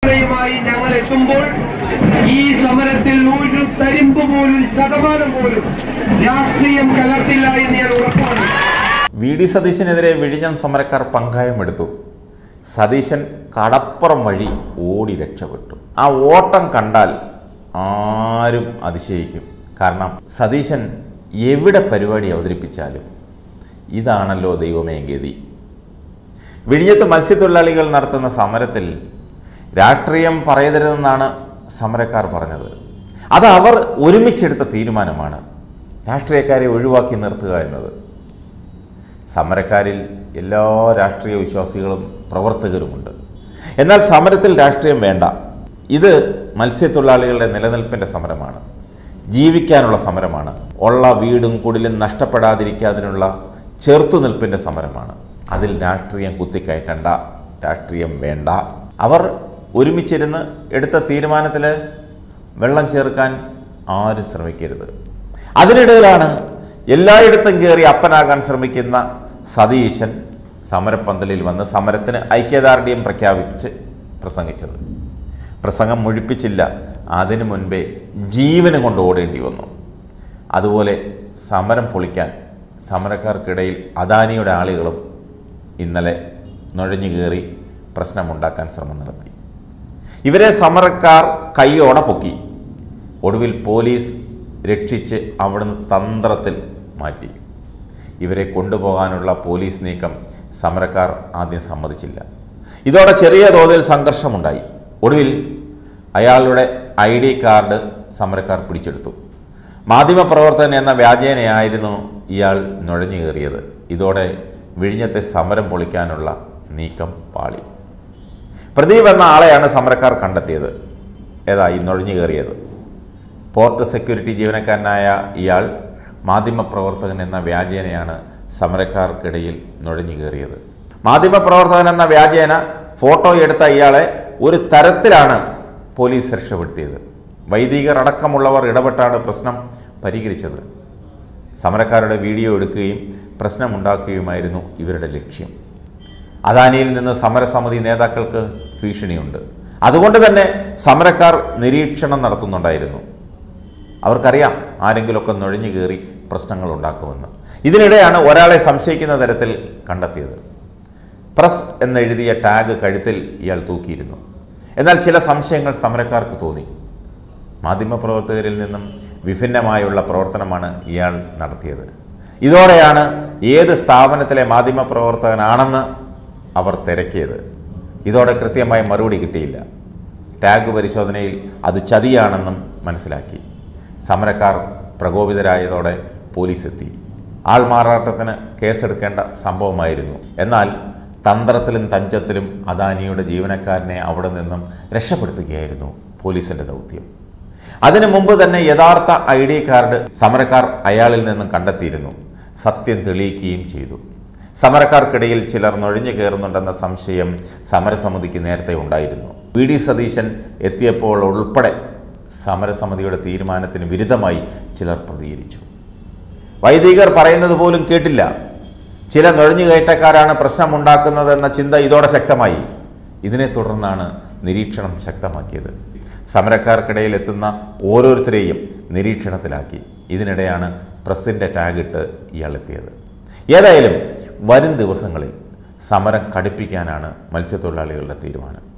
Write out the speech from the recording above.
യുമായി ഞങ്ങൾ എത്തുമ്പോൾ ഈ സമരത്തിൽ ഒരു തരിമ്പ് പോലും ഒരു ശതമാനം പോലും രാഷ്ട്രീയം കലർത്തില്ല എന്ന് ഞാൻ ഉറപ്പാണ് വി ഡി സതീശനെതിരെ വിഴിഞ്ഞം സമരക്കാർ പങ്കായമെടുത്തു സതീശൻ കടപ്പുറം വഴി ഓടി രക്ഷപ്പെട്ടു ആ ഓട്ടം കണ്ടാൽ ആരും അതിശയിക്കും കാരണം സതീശൻ എവിടെ പരിപാടി അവതരിപ്പിച്ചാലും ഇതാണല്ലോ ദൈവമേ ഗതി വിഴിഞ്ഞത്ത് മത്സ്യത്തൊഴിലാളികൾ നടത്തുന്ന സമരത്തിൽ രാഷ്ട്രീയം പറയരുതെന്നാണ് സമരക്കാർ പറഞ്ഞത് അത് അവർ ഒരുമിച്ചെടുത്ത തീരുമാനമാണ് രാഷ്ട്രീയക്കാരെ ഒഴിവാക്കി നിർത്തുക എന്നത് സമരക്കാരിൽ എല്ലാ രാഷ്ട്രീയ വിശ്വാസികളും പ്രവർത്തകരുമുണ്ട് എന്നാൽ സമരത്തിൽ രാഷ്ട്രീയം വേണ്ട ഇത് മത്സ്യത്തൊഴിലാളികളുടെ നിലനിൽപ്പിൻ്റെ സമരമാണ് ജീവിക്കാനുള്ള സമരമാണ് ഉള്ള വീടും കുടിലും നഷ്ടപ്പെടാതിരിക്കാതിനുള്ള ചെറുത്തുനിൽപ്പിൻ്റെ സമരമാണ് അതിൽ രാഷ്ട്രീയം കുത്തിക്കയറ്റണ്ട രാഷ്ട്രീയം വേണ്ട അവർ ഒരുമിച്ചിരുന്ന് എടുത്ത തീരുമാനത്തിൽ വെള്ളം ചേർക്കാൻ ആരും ശ്രമിക്കരുത് അതിനിടയിലാണ് എല്ലായിടത്തും കയറി അപ്പനാകാൻ ശ്രമിക്കുന്ന സതീശൻ സമരപ്പന്തലിൽ വന്ന് സമരത്തിന് ഐക്യദാർഢ്യം പ്രഖ്യാപിച്ച് പ്രസംഗിച്ചത് പ്രസംഗം മുഴിപ്പിച്ചില്ല അതിനു മുൻപേ ജീവന് കൊണ്ട് ഓടേണ്ടി വന്നു അതുപോലെ സമരം പൊളിക്കാൻ സമരക്കാർക്കിടയിൽ അദാനിയുടെ ആളുകളും ഇന്നലെ നുഴഞ്ഞു കയറി പ്രശ്നമുണ്ടാക്കാൻ ശ്രമം നടത്തി ഇവരെ സമരക്കാർ കൈയോടെ പൊക്കി ഒടുവിൽ പോലീസ് രക്ഷിച്ച് അവിടുന്ന് തന്ത്രത്തിൽ മാറ്റി ഇവരെ കൊണ്ടുപോകാനുള്ള പോലീസ് നീക്കം സമരക്കാർ ആദ്യം സമ്മതിച്ചില്ല ഇതോടെ ചെറിയ തോതിൽ സംഘർഷമുണ്ടായി ഒടുവിൽ അയാളുടെ ഐ ഡി കാർഡ് സമരക്കാർ പിടിച്ചെടുത്തു മാധ്യമപ്രവർത്തകൻ എന്ന വ്യാജേനയായിരുന്നു ഇയാൾ നുഴഞ്ഞു കയറിയത് ഇതോടെ വിഴിഞ്ഞത്തെ സമരം പൊളിക്കാനുള്ള നീക്കം പാളി പ്രദീപ് എന്ന ആളെയാണ് സമരക്കാർ കണ്ടെത്തിയത് ഏതാ ഈ നുഴഞ്ഞു കയറിയത് പോർട്ട് സെക്യൂരിറ്റി ജീവനക്കാരനായ ഇയാൾ മാധ്യമപ്രവർത്തകൻ എന്ന വ്യാജേനയാണ് സമരക്കാർക്കിടയിൽ നുഴഞ്ഞു കയറിയത് മാധ്യമപ്രവർത്തകൻ എന്ന വ്യാജേന ഫോട്ടോ എടുത്ത ഇയാളെ ഒരു തരത്തിലാണ് പോലീസ് രക്ഷപ്പെടുത്തിയത് വൈദികർ അടക്കമുള്ളവർ ഇടപെട്ടാണ് പ്രശ്നം പരിഹരിച്ചത് സമരക്കാരുടെ വീഡിയോ എടുക്കുകയും പ്രശ്നമുണ്ടാക്കുകയുമായിരുന്നു ഇവരുടെ ലക്ഷ്യം അദാനിയിൽ നിന്ന് സമരസമിതി നേതാക്കൾക്ക് ഭീഷണിയുണ്ട് അതുകൊണ്ട് തന്നെ സമരക്കാർ നിരീക്ഷണം നടത്തുന്നുണ്ടായിരുന്നു അവർക്കറിയാം ആരെങ്കിലുമൊക്കെ നുഴഞ്ഞു കയറി പ്രശ്നങ്ങൾ ഉണ്ടാക്കുമെന്ന് ഇതിനിടെയാണ് ഒരാളെ സംശയിക്കുന്ന തരത്തിൽ കണ്ടെത്തിയത് പ്രസ് എന്നെഴുതിയ ടാഗ് കഴുത്തിൽ ഇയാൾ തൂക്കിയിരുന്നു എന്നാൽ ചില സംശയങ്ങൾ സമരക്കാർക്ക് തോന്നി മാധ്യമപ്രവർത്തകരിൽ നിന്നും വിഭിന്നമായുള്ള പ്രവർത്തനമാണ് ഇയാൾ നടത്തിയത് ഇതോടെയാണ് ഏത് സ്ഥാപനത്തിലെ മാധ്യമപ്രവർത്തകനാണെന്ന് അവർ തിരക്കിയത് ഇതോടെ കൃത്യമായ മറുപടി കിട്ടിയില്ല ടാഗ് പരിശോധനയിൽ അത് ചതിയാണെന്നും മനസ്സിലാക്കി സമരക്കാർ പ്രകോപിതരായതോടെ പോലീസ് എത്തി ആൾമാറാട്ടത്തിന് കേസെടുക്കേണ്ട സംഭവമായിരുന്നു എന്നാൽ തന്ത്രത്തിലും തഞ്ചത്തിലും അദാനിയുടെ ജീവനക്കാരനെ അവിടെ നിന്നും രക്ഷപ്പെടുത്തുകയായിരുന്നു പോലീസിൻ്റെ ദൗത്യം അതിനു മുമ്പ് തന്നെ യഥാർത്ഥ ഐ ഡി കാർഡ് സമരക്കാർ അയാളിൽ നിന്നും കണ്ടെത്തിയിരുന്നു സത്യം തെളിയിക്കുകയും ചെയ്തു സമരക്കാർക്കിടയിൽ ചിലർ നുഴഞ്ഞു കയറുന്നുണ്ടെന്ന സംശയം സമരസമിതിക്ക് നേരത്തെ ഉണ്ടായിരുന്നു വി ഡി സതീശൻ എത്തിയപ്പോൾ ഉൾപ്പെടെ സമരസമിതിയുടെ തീരുമാനത്തിന് വിരുദ്ധമായി ചിലർ പ്രതികരിച്ചു വൈദികർ പറയുന്നത് പോലും കേട്ടില്ല ചില നുഴഞ്ഞുകയറ്റക്കാരാണ് പ്രശ്നമുണ്ടാക്കുന്നതെന്ന ചിന്ത ഇതോടെ ശക്തമായി ഇതിനെ തുടർന്നാണ് നിരീക്ഷണം ശക്തമാക്കിയത് സമരക്കാർക്കിടയിൽ എത്തുന്ന ഓരോരുത്തരെയും നിരീക്ഷണത്തിലാക്കി ഇതിനിടെയാണ് പ്രസിൻ്റെ ടാഗിട്ട് ഇയാൾ എത്തിയത് ഏതായാലും വരും ദിവസങ്ങളിൽ സമരം കടുപ്പിക്കാനാണ് മത്സ്യത്തൊഴിലാളികളുടെ തീരുമാനം